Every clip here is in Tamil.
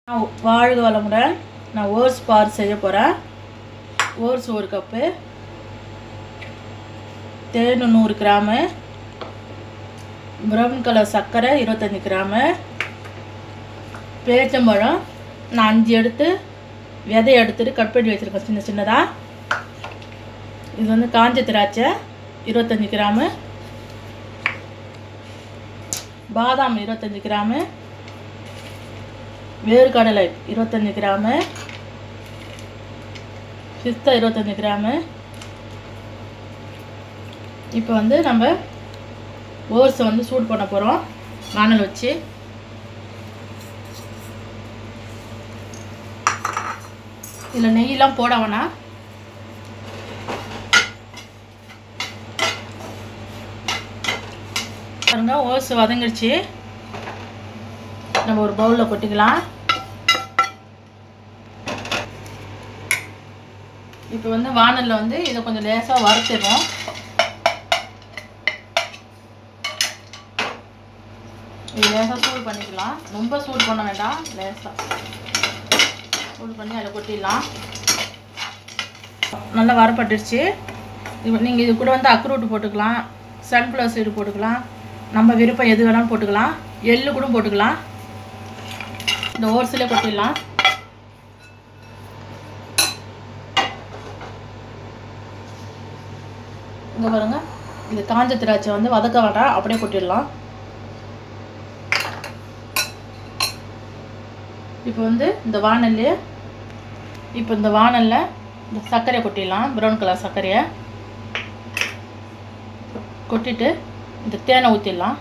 நான் வாழ்க வளமுடன் நான் ஓர்ஸ் பார் செய்ய போகிறேன் ஓர்ஸ் ஒரு கப்பு தேன் நூறு கிராமு ப்ரௌன் கலர் சர்க்கரை இருபத்தஞ்சி கிராமு பேச்சம்பழம் நான் அஞ்சு எடுத்து விதையை எடுத்துட்டு கட் பண்ணி வச்சுருக்கேன் சின்ன சின்னதாக இது வந்து காஞ்ச திராட்சை இருபத்தஞ்சி கிராமு பாதாம் இருபத்தஞ்சி கிராமு வேர்க்கடலை இருபத்தஞ்சி கிராமு பிஸ்தா இருபத்தஞ்சி கிராமு இப்போ வந்து நம்ம ஓர்ஸை வந்து சூடு பண்ண போகிறோம் வானல் வச்சு இதில் நெய்யெலாம் போட வேணாம் பாருங்க ஓஸ் வதங்கிடுச்சு நம்ம ஒரு பவுலில் கொட்டிக்கலாம் இப்போ வந்து வானலில் வந்து இதை கொஞ்சம் லேசாக வறுத்துடுறோம் இது லேசாக சூடு பண்ணிக்கலாம் ரொம்ப சூடு பண்ண வேண்டாம் லேசாக சூடு பண்ணி அதில் கொட்டிடலாம் நல்லா வரப்பட்டுருச்சு இது நீங்கள் இது கூட வந்து அக்ரூட் போட்டுக்கலாம் சன்ஃப்ளவர் சீடு போட்டுக்கலாம் நம்ம விருப்பம் எது வேணாலும் போட்டுக்கலாம் எள்ளு கூட போட்டுக்கலாம் இந்த ஓர்ஸில் கொட்டிடலாம் இங்கே பாருங்க இந்த காஞ்ச திராட்சை வந்து வதக்க வேண்டாம் அப்படியே கொட்டிடலாம் இப்போ வந்து இந்த வானல்லையே இப்போ இந்த வானலில் இந்த சர்க்கரையை கொட்டிடலாம் ப்ரௌன் கலர் சர்க்கரையை கொட்டிட்டு இந்த தேனை ஊற்றிடலாம்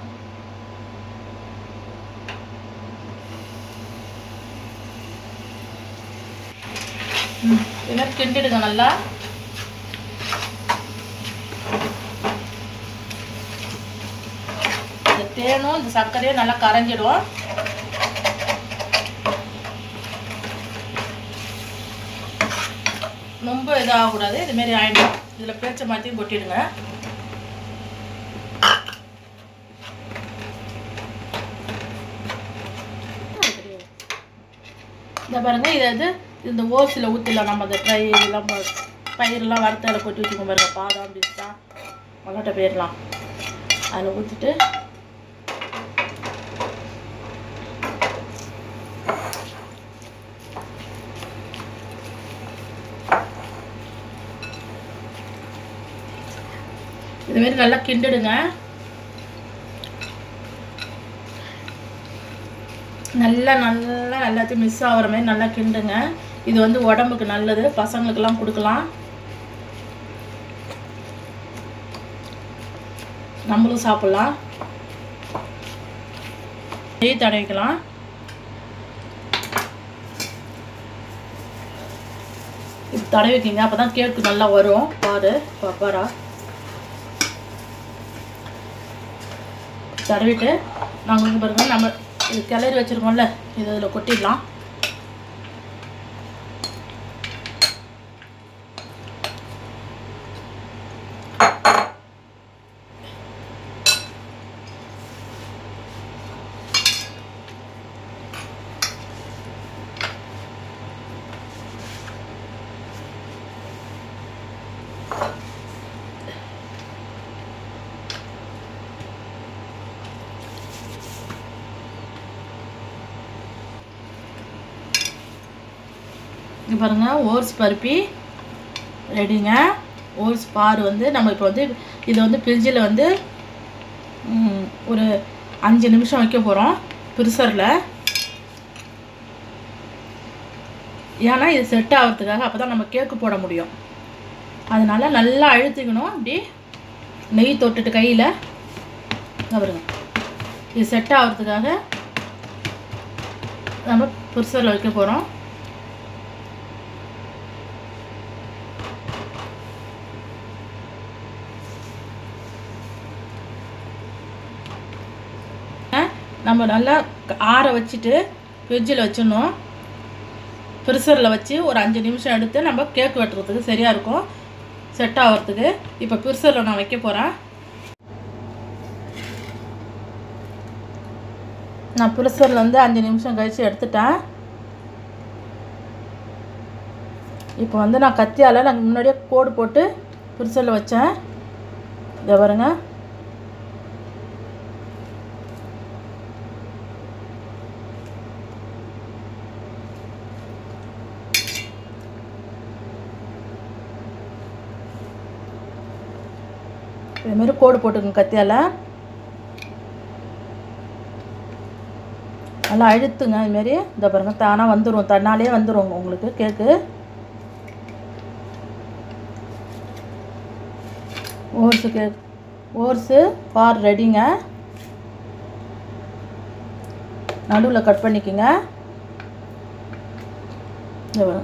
ம் இது கிண்டிடுங்க நல்லா இந்த தேனும் இந்த சர்க்கரையும் நல்லா கரைஞ்சிடும் ரொம்ப இதாகக்கூடாது இதுமாரி ஆயிடும் இதில் பேச்ச மாற்றியும் கொட்டிடுங்க இந்த பாருங்க இது வந்து இந்த ஓசில் ஊற்றிடலாம் நம்ம அந்த ட்ரை இதெல்லாம் ப- பயிரெல்லாம் வறுத்து அதில் கொட்டி வச்சுக்கோங்க பாருங்க பாதாம் பிஸ்தா மல்லாட்ட பயிரெலாம் அதில் ஊற்றிட்டு இதுமாரி நல்லா கிண்டிடுங்க நல்லா நல்லா எல்லாத்தையும் மிஸ் ஆகிற மாதிரி நல்லா கிண்டுங்க இது வந்து உடம்புக்கு நல்லது பசங்களுக்கெல்லாம் கொடுக்கலாம் நம்மளும் சாப்பிட்லாம் நெய் தடவிக்கலாம் இது தடவிக்கிங்க அப்போ தான் கேக்கு நல்லா வரும் பாரு பப்பாரா தடவிட்டு நாங்கள் வந்து பாருங்க நம்ம இது கிளறி வச்சுருக்கோம்ல இது இதில் கொட்டிடலாம் இங்க பாருங்க ஓட்ஸ் பருப்பி ரெடிங்க ஓட்ஸ் பார் வந்து நம்ம இப்போ வந்து இது வந்து ஃப்ரிட்ஜில் வந்து ம், ஒரு அஞ்சு நிமிஷம் வைக்க போகிறோம் ப்ரிசரில் ஏன்னா இது செட் ஆகிறதுக்காக அப்போ தான் நம்ம கேக்கு போட முடியும் அதனால நல்லா அழுத்திக்கணும் அப்படி நெய் தொட்டுட்டு கையில் பாருங்க இது செட் ஆகிறதுக்காக நம்ம ப்ரிசரில் வைக்க போகிறோம் நம்ம நல்லா ஆற வச்சுட்டு ஃப்ரிட்ஜில் வச்சிடணும் ஃப்ரிசரில் வச்சு ஒரு அஞ்சு நிமிஷம் எடுத்து நம்ம கேக் வெட்டுறதுக்கு சரியாக இருக்கும் செட் ஆகிறதுக்கு இப்போ ஃப்ரிசரில் நான் வைக்க போகிறேன் நான் ப்ரிசரில் வந்து அஞ்சு நிமிஷம் கழித்து எடுத்துட்டேன் இப்போ வந்து நான் கத்தியால் நான் முன்னாடியே கோடு போட்டு பிரிசலில் வச்சேன் இதை பாருங்க இதுமாரி கோடு போட்டுக்கோங்க கத்தியால் நல்லா அழுத்துங்க இதுமாரி இந்த பாருங்க தானாக வந்துடும் தன்னாலே வந்துடும் உங்களுக்கு கேக்கு ஓர்ஸு கேக் ஓர்ஸு பார் ரெடிங்க நடுவில் கட் பண்ணிக்கோங்க இந்த பாருங்க.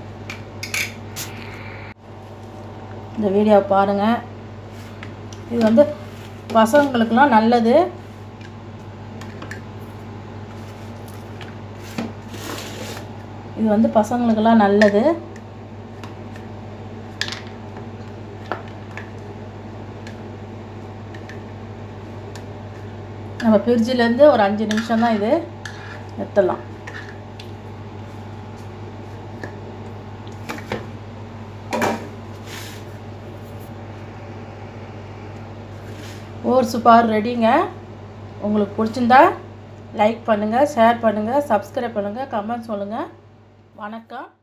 இந்த வீடியோவை பாருங்கள் இது வந்து பசங்களுக்கெல்லாம் நல்லது இது வந்து பசங்களுக்கெல்லாம் நல்லது நம்ம ஃப்ரிட்ஜிலேருந்து ஒரு அஞ்சு நிமிஷம் தான் இது எடுத்துடலாம் ஓர்ஸு பார் ரெடிங்க உங்களுக்கு பிடிச்சிருந்தா லைக் பண்ணுங்கள் ஷேர் பண்ணுங்கள் சப்ஸ்கிரைப் பண்ணுங்கள் கமெண்ட் சொல்லுங்கள் வணக்கம்